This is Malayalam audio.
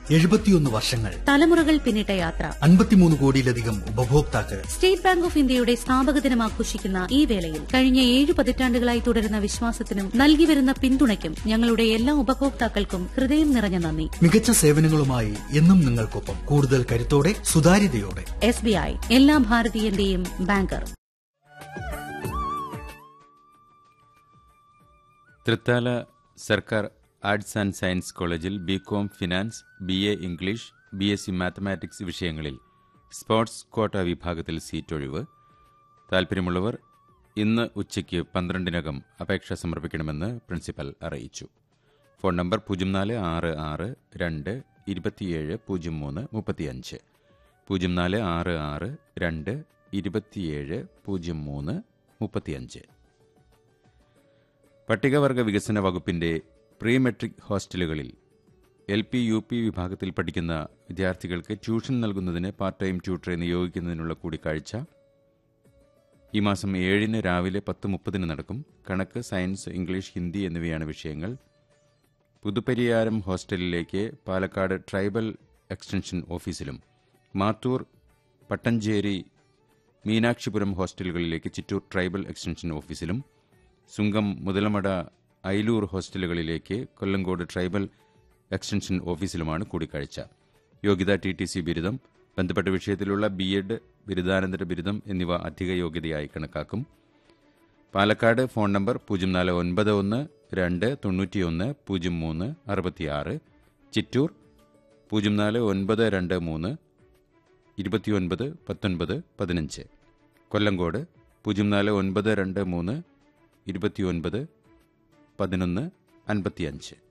എഴുപത്തിയൊന്ന് വർഷങ്ങൾ തലമുറകൾ പിന്നിട്ട യാത്ര അൻപത്തിമൂന്ന് കോടിയിലധികം ഉപഭോക്താക്കൾ സ്റ്റേറ്റ് ബാങ്ക് ഓഫ് ഇന്ത്യയുടെ സ്ഥാപക ദിനം ആഘോഷിക്കുന്ന ഈ വേളയിൽ കഴിഞ്ഞ ഏഴ് പതിറ്റാണ്ടുകളായി തുടരുന്ന വിശ്വാസത്തിനും നൽകി വരുന്ന പിന്തുണയ്ക്കും ഞങ്ങളുടെ എല്ലാ ഉപഭോക്താക്കൾക്കും ഹൃദയം നിറഞ്ഞ നന്ദി മികച്ച സേവനങ്ങളുമായി എന്നും നിങ്ങൾക്കൊപ്പം കൂടുതൽ കരുത്തോടെ സുതാര്യതയോടെ എസ് ബി ഐ എല്ലാ ഭാരതീയന്റെയും ബാങ്കർ തൃത്താല സർക്കാർ ആർട്സ് ആൻഡ് സയൻസ് കോളേജിൽ BCom finance B A English B S C mathematics വിഷയങ്ങളിൽ സ്പോർട്സ് കോട്ട വിഭാഗത്തിൽ സീറ്റ് ഒഴിവ് താൽപ്പര്യമുള്ളവർ ഇന്ന് ഉച്ചയ്ക്ക് പന്ത്രണ്ടിനകം അപേക്ഷ സമർപ്പിക്കണമെന്ന് പ്രിൻസിപ്പൽ അറിയിച്ചു ഫോൺ നമ്പർ പൂജ്യം നാല് ആറ് ആറ് രണ്ട് ഇരുപത്തിയേഴ് പൂജ്യം മൂന്ന് മുപ്പത്തിയഞ്ച് പൂജ്യം നാല് ആറ് ആറ് രണ്ട് ഇരുപത്തിയേഴ് പൂജ്യം മൂന്ന് മുപ്പത്തിയഞ്ച് പട്ടികവർഗ വികസന വകുപ്പിന്റെ പ്രീ മെട്രിക് ഹോസ്റ്റലുകളിൽ എൽ പി യു പി വിഭാഗത്തിൽ പഠിക്കുന്ന വിദ്യാർത്ഥികൾക്ക് ട്യൂഷൻ നൽകുന്നതിന് പാർട്ട് ടൈം ട്യൂട്ടറെ നിയോഗിക്കുന്നതിനുള്ള കൂടിക്കാഴ്ച ഈ മാസം ഏഴിന് രാവിലെ പത്ത് മുപ്പതിന് നടക്കും കണക്ക് സയൻസ് ഇംഗ്ലീഷ് ഹിന്ദി എന്നിവയാണ് വിഷയങ്ങൾ പുതുപ്പരിയാരം ഹോസ്റ്റലിലേക്ക് പാലക്കാട് ട്രൈബൽ എക്സ്റ്റൻഷൻ ഓഫീസിലും മാത്തൂർ പട്ടഞ്ചേരി മീനാക്ഷിപുരം ഹോസ്റ്റലുകളിലേക്ക് ചിറ്റൂർ ട്രൈബൽ എക്സ്റ്റൻഷൻ ഓഫീസിലും സുങ്കം മുതലമട ഐലൂർ ഹോസ്റ്റലുകളിലേക്ക് കൊല്ലങ്കോട് ട്രൈബൽ എക്സ്റ്റൻഷൻ ഓഫീസിലുമാണ് കൂടിക്കാഴ്ച യോഗ്യത ടി ടി സി ബിരുദം ബന്ധപ്പെട്ട വിഷയത്തിലുള്ള ബി എഡ് ബിരുദാനന്തര ബിരുദം എന്നിവ അധിക യോഗ്യതയായി കണക്കാക്കും പാലക്കാട് ഫോൺ നമ്പർ പൂജ്യം നാല് ഒൻപത് ഒന്ന് രണ്ട് തൊണ്ണൂറ്റിയൊന്ന് പൂജ്യം മൂന്ന് അറുപത്തിയാറ് ചിറ്റൂർ പൂജ്യം നാല് ഒൻപത് രണ്ട് മൂന്ന് ഇരുപത്തിയൊൻപത് പത്തൊൻപത് പതിനഞ്ച് കൊല്ലങ്കോട് പൂജ്യം നാല് ഒൻപത് രണ്ട് മൂന്ന് ഇരുപത്തിയൊൻപത് പതിനൊന്ന് അൻപത്തിയഞ്ച്